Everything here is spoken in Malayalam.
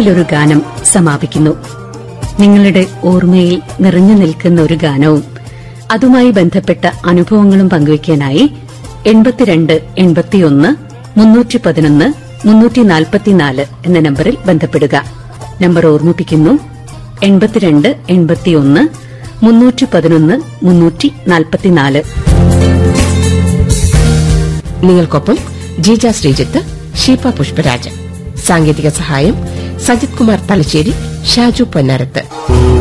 ഓർമ്മയിലൊരു ഗാനം സമാപിക്കുന്നു നിങ്ങളുടെ ഓർമ്മയിൽ നിറഞ്ഞു നിൽക്കുന്ന ഒരു ഗാനവും അതുമായി ബന്ധപ്പെട്ട അനുഭവങ്ങളും പങ്കുവയ്ക്കാനായി എൺപത്തിരണ്ട് എൺപത്തിയൊന്ന് മുന്നൂറ്റി പതിനൊന്ന് മുന്നൂറ്റി നാൽപ്പത്തിനാല് എന്ന നമ്പറിൽ ബന്ധപ്പെടുക നമ്പർ ഓർമ്മിപ്പിക്കുന്നു എൺപത്തിരണ്ട് എൺപത്തിയൊന്ന് മുന്നൂറ്റി പതിനൊന്ന് മുന്നൂറ്റി നാൽപ്പത്തിനാല് നിങ്ങൾക്കൊപ്പം ജീജ ശ്രീജിത്ത് ഷീപ പുഷ്പരാജ് സാങ്കേതിക സഹായം സജിത് കുമാർ തലശ്ശേരി ഷാജു പൊന്നാരത്ത്